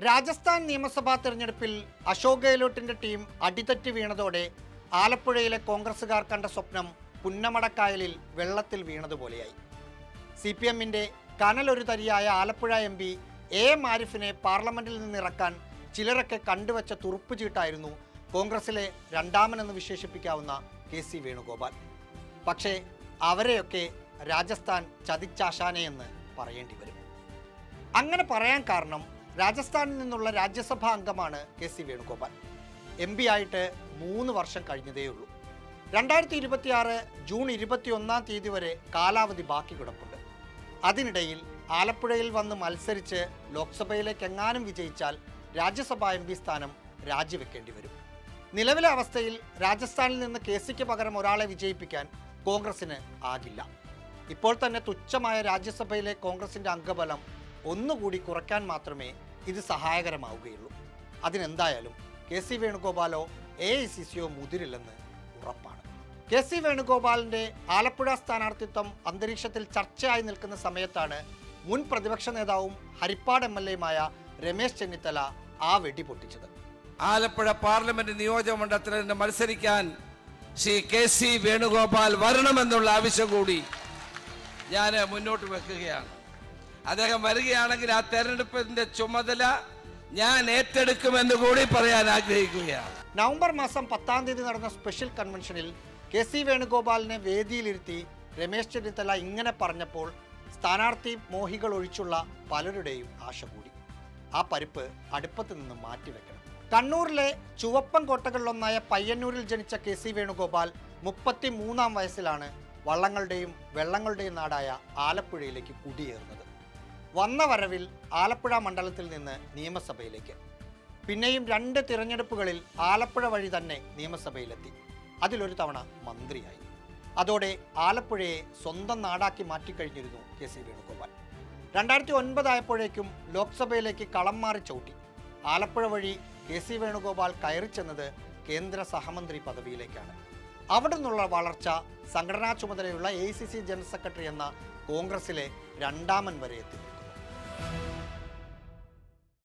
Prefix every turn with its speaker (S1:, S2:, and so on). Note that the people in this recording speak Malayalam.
S1: രാജസ്ഥാൻ നിയമസഭാ തെരഞ്ഞെടുപ്പിൽ അശോക് ഗെഹ്ലോട്ടിന്റെ ടീം അടിതെറ്റി വീണതോടെ ആലപ്പുഴയിലെ കോൺഗ്രസുകാർ കണ്ട സ്വപ്നം പുന്നമടക്കായലിൽ വെള്ളത്തിൽ വീണതുപോലെയായി സി പി എമ്മിന്റെ കനലൊരു തരിയായ Alappuzha M P A M ആരിഫിനെ പാർലമെന്റിൽ നിന്നിറക്കാൻ ചിലരൊക്കെ കണ്ടുവച്ച തുറുപ്പ് ചീട്ടായിരുന്നു കോൺഗ്രസിലെ രണ്ടാമനെന്ന് വിശേഷിപ്പിക്കാവുന്ന കെ സി വേണുഗോപാൽ പക്ഷേ അവരെയൊക്കെ രാജസ്ഥാൻ ചതിച്ചാശാനെയെന്ന് പറയേണ്ടി വരും അങ്ങനെ പറയാൻ കാരണം രാജസ്ഥാനിൽ നിന്നുള്ള രാജ്യസഭാ അംഗമാണ് K C Venugopal M P ആയിട്ട് മൂന്ന് വർഷം കഴിഞ്ഞതേയുള്ളൂ രണ്ടായിരത്തി ഇരുപത്തിയാറ് ജൂൺ ഇരുപത്തിയൊന്നാം തീയതി വരെ കാലാവധി ബാക്കി കിടപ്പുണ്ട് അതിനിടയിൽ ആലപ്പുഴയിൽ വന്ന് മത്സരിച്ച് ലോക്സഭയിലേക്ക് എങ്ങാനും വിജയിച്ചാൽ രാജ്യസഭാ എം പി സ്ഥാനം രാജിവെക്കേണ്ടി വരും നിലവിലെ അവസ്ഥയിൽ രാജസ്ഥാനിൽ നിന്ന് കെ സിക്ക് പകരം ഒരാളെ വിജയിപ്പിക്കാൻ കോൺഗ്രസിന് ആകില്ല ഇപ്പോൾ തന്നെ തുച്ഛമായ രാജ്യസഭയിലെ കോൺഗ്രസിന്റെ അംഗബലം ഒന്നുകൂടി കുറയ്ക്കാൻ മാത്രമേ ഇത് സഹായകരമാവുകയുള്ളൂ അതിനെന്തായാലും കെ സി വേണുഗോപാലോ എ ഐ സി സിയോ മുതിരില്ലെന്ന് ഉറപ്പാണ് കെ സി വേണുഗോപാലിന്റെ ആലപ്പുഴ സ്ഥാനാർത്ഥിത്വം അന്തരീക്ഷത്തിൽ ചർച്ചയായി നിൽക്കുന്ന സമയത്താണ് മുൻ പ്രതിപക്ഷ നേതാവും ഹരിപ്പാട് എം എൽ എയുമായ രമേശ് ചെന്നിത്തല ആ വെടി പൊട്ടിച്ചത്
S2: ആലപ്പുഴ പാർലമെന്റ് നിയോജക മണ്ഡലത്തിൽ നിന്ന് മത്സരിക്കാൻ ശ്രീ കെ സി വേണുഗോപാൽ വരണമെന്നുള്ള ആവശ്യം കൂടി ഞാൻ മുന്നോട്ട് വെക്കുകയാണ് അദ്ദേഹം വരികയാണെങ്കിൽ ആ തെരഞ്ഞെടുപ്പിന്റെ ചുമതല ഞാൻ ഏറ്റെടുക്കുമെന്ന് കൂടി പറയാൻ ആഗ്രഹിക്കുകയാണ്
S1: നവംബർ മാസം പത്താം തീയതി നടന്ന സ്പെഷ്യൽ കൺവെൻഷനിൽ കെ സി വേണുഗോപാലിനെ വേദിയിലിരുത്തി രമേശ് ചെന്നിത്തല ഇങ്ങനെ പറഞ്ഞപ്പോൾ സ്ഥാനാർത്ഥി മോഹികൾ ഒഴിച്ചുള്ള പലരുടെയും ആശ കൂടി ആ പരിപ്പ് അടുപ്പത്ത് നിന്ന് മാറ്റിവെക്കണം കണ്ണൂരിലെ ചുവപ്പൻ കോട്ടകളിലൊന്നായ പയ്യന്നൂരിൽ ജനിച്ച കെ സി വേണുഗോപാൽ മുപ്പത്തി മൂന്നാം വയസ്സിലാണ് വള്ളങ്ങളുടെയും വെള്ളങ്ങളുടെയും നാടായ ആലപ്പുഴയിലേക്ക് കുടിയേറുന്നത് വന്ന വരവിൽ ആലപ്പുഴ മണ്ഡലത്തിൽ നിന്ന് നിയമസഭയിലേക്ക് പിന്നെയും രണ്ട് തിരഞ്ഞെടുപ്പുകളിൽ ആലപ്പുഴ വഴി തന്നെ നിയമസഭയിലെത്തി അതിലൊരു തവണ മന്ത്രിയായി അതോടെ ആലപ്പുഴയെ സ്വന്തം നാടാക്കി മാറ്റിക്കഴിഞ്ഞിരുന്നു കെ സി വേണുഗോപാൽ രണ്ടായിരത്തി ഒൻപതായപ്പോഴേക്കും ലോക്സഭയിലേക്ക് കളം മാറി ചവിട്ടി ആലപ്പുഴ വഴി കെ സി വേണുഗോപാൽ കയറിച്ചെന്നത് കേന്ദ്ര സഹമന്ത്രി പദവിയിലേക്കാണ് അവിടെ നിന്നുള്ള വളർച്ച സംഘടനാ ചുമതലയുള്ള A C C general secretary എന്ന കോൺഗ്രസിലെ രണ്ടാമൻ വരെ എത്തി